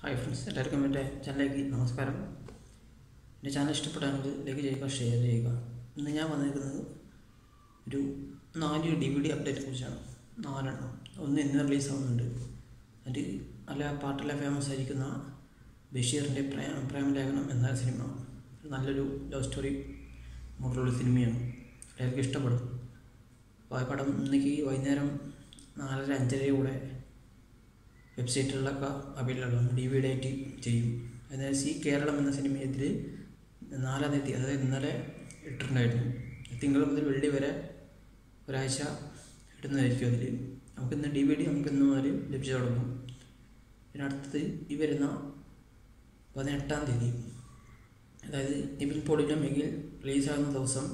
hi friends എല്ലാവർക്കും എൻ്റെ ചാനലിലേക്ക് നമസ്കാരം എൻ്റെ ചാനൽ ഇഷ്ടപ്പെടാമെങ്കിൽ ലൈക്ക് ചെയ്യുക ഷെയർ ചെയ്യുക ഇന്ന് ഞാൻ വന്നിരിക്കുന്നത് ഒരു നാല് ഡി വി ഡി അപ്ഡേറ്റിനെ കുറിച്ചാണ് നാലെണ്ണം ഒന്ന് ഇന്ന് റിലീസ് ആവുന്നുണ്ട് അതിൽ നല്ല പാട്ടെല്ലാം ഫേമസ് ആയിരിക്കുന്ന ബഷീറിൻ്റെ പ്രേമ പ്രേമലേഖനം എന്ന സിനിമ നല്ലൊരു ലവ് സ്റ്റോറി മോഡലുള്ള സിനിമയാണ് എല്ലാവർക്കും ഇഷ്ടപ്പെടും അപ്പോൾ ആ പടം ഇന്നേക്ക് വൈകുന്നേരം നാലര അഞ്ചര കൂടെ വെബ്സൈറ്റുകളിലൊക്കെ അവൈലബിൾ ആണ് ഡി വി ഡി ആയിട്ട് ചെയ്യും അതായത് സി കേരളം എന്ന സിനിമ ഇതിൽ നാലാം തീയതി അതായത് ഇന്നലെ ഇട്ടിട്ടുണ്ടായിരുന്നു തിങ്കൾ മുതൽ വെള്ളി വരെ ഒരാഴ്ച ഇടുന്നതായിരിക്കും അതിൽ നമുക്ക് ഇന്ന് ഡി വി ഡി നമുക്ക് ഇന്ന് മുതൽ ലഭിച്ചു തുടങ്ങും പിന്നെ അടുത്തത് ഈ വരുന്ന പതിനെട്ടാം തീയതി അതായത് നിവിൻ പോളിയുടെ മെഗിൽ റിലീസാകുന്ന ദിവസം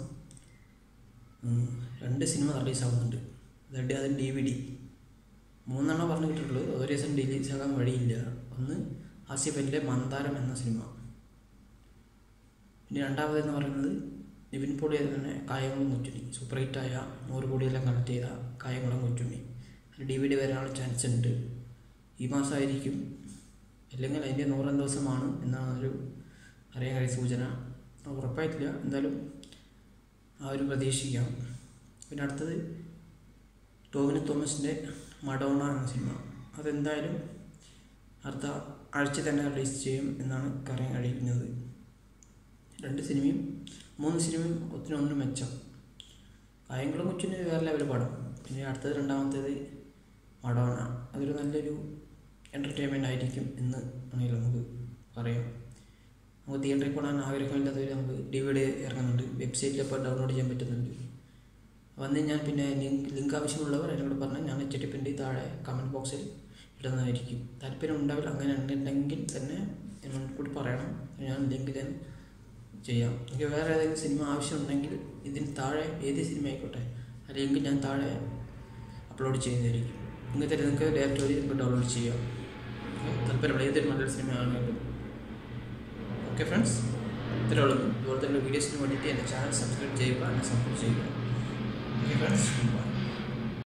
ഉം, രണ്ട് സിനിമ റിലീസാകുന്നുണ്ട് അതായത് അതിന് ഡി വി ഡി മൂന്നെണ്ണം പറഞ്ഞു കിട്ടിയിട്ടുള്ളൂ ഒരു ദിവസം റിലീസ് ആകാൻ വഴിയില്ല ഒന്ന് ആസിഫലിലെ മന്ദാരം എന്ന സിനിമ പിന്നെ രണ്ടാമതെന്ന് പറയുന്നത് നിവിൻ പോളി തന്നെ കായംകുളം കൊച്ചുണ്ണി സൂപ്പർ ഹിറ്റായ നൂറ് കോടിയെല്ലാം കളക്ട് ചെയ്ത കായംകുളം കൊച്ചുണ്ണി അത് ഡി വി ഡി വരാനുള്ള ചാൻസ് ഉണ്ട് ഈ മാസമായിരിക്കും അല്ലെങ്കിൽ അതിൻ്റെ നൂറാം ദിവസമാണ് എന്നാണ് ഒരു അറിയാൻ കഴിയ സൂചന അത് ഉറപ്പായിട്ടില്ല എന്തായാലും ആ ഒരു പ്രതീക്ഷിക്കാം പിന്നെ അടുത്തത് ടോവിന് തോമസിൻ്റെ മഡോണ എന്ന സിനിമ അതെന്തായാലും അടുത്ത ആഴ്ച തന്നെ റിലീസ് ചെയ്യും എന്നാണ് അറിയാൻ കഴിയുന്നത് രണ്ട് സിനിമയും മൂന്ന് സിനിമയും ഒത്തിനൊന്നും മെച്ചം കായംകുളം കൊച്ചിന് വേറെ ലെവൽ പടം പിന്നെ അടുത്തത് രണ്ടാമത്തേത് മഡോണ അതൊരു നല്ലൊരു എൻ്റർടൈൻമെൻ്റ് ആയിരിക്കും എന്ന് ആണെങ്കിൽ നമുക്ക് പറയാം നമുക്ക് തിയേറ്ററിൽ പോകാൻ ആഗ്രഹമില്ലാത്തവർ നമുക്ക് ഡി വി ഡി ഇറങ്ങുന്നുണ്ട് വെബ്സൈറ്റിൽ അപ്പോൾ ഡൗൺലോഡ് ചെയ്യാൻ പറ്റുന്നുണ്ട് വന്ന് ഞാൻ പിന്നെ ലിങ്ക് ലിങ്ക് ആവശ്യമുള്ളവർ എന്നോട് പറഞ്ഞാൽ ഞാൻ എച്ച് താഴെ കമൻറ്റ് ബോക്സിൽ ഇടുന്നതായിരിക്കും താല്പര്യം ഉണ്ടാവില്ല അങ്ങനെ ഉണ്ടെങ്കിൽ തന്നെ എന്നോട് കൂടി പറയണം ഞാൻ ലിങ്ക് ഞാൻ ചെയ്യാം എനിക്ക് വേറെ ഏതെങ്കിലും സിനിമ ആവശ്യമുണ്ടെങ്കിൽ ഇതിന് താഴെ ഏത് സിനിമ ആയിക്കോട്ടെ ആ ലിങ്ക് ഞാൻ താഴെ അപ്ലോഡ് ചെയ്യുന്നതായിരിക്കും ഇങ്ങനത്തെ നിങ്ങൾക്ക് ഡയറക്റ്റ് വഴി നിങ്ങൾക്ക് ഡൗൺലോഡ് ചെയ്യാം താല്പര്യമുള്ള ഏതൊരു നല്ലൊരു സിനിമ ആണെങ്കിലും ഓക്കെ ഫ്രണ്ട്സ് ഇത്രയേ ഉള്ളൂ ഇതുപോലത്തെ വീഡിയോസിന് വേണ്ടിയിട്ട് എൻ്റെ ചാനൽ സബ്സ്ക്രൈബ് ചെയ്യുക എന്നെ സപ്പോർട്ട് ചെയ്യുക ഓക്കെ ഫ്രണ്ട്സ് ബൈ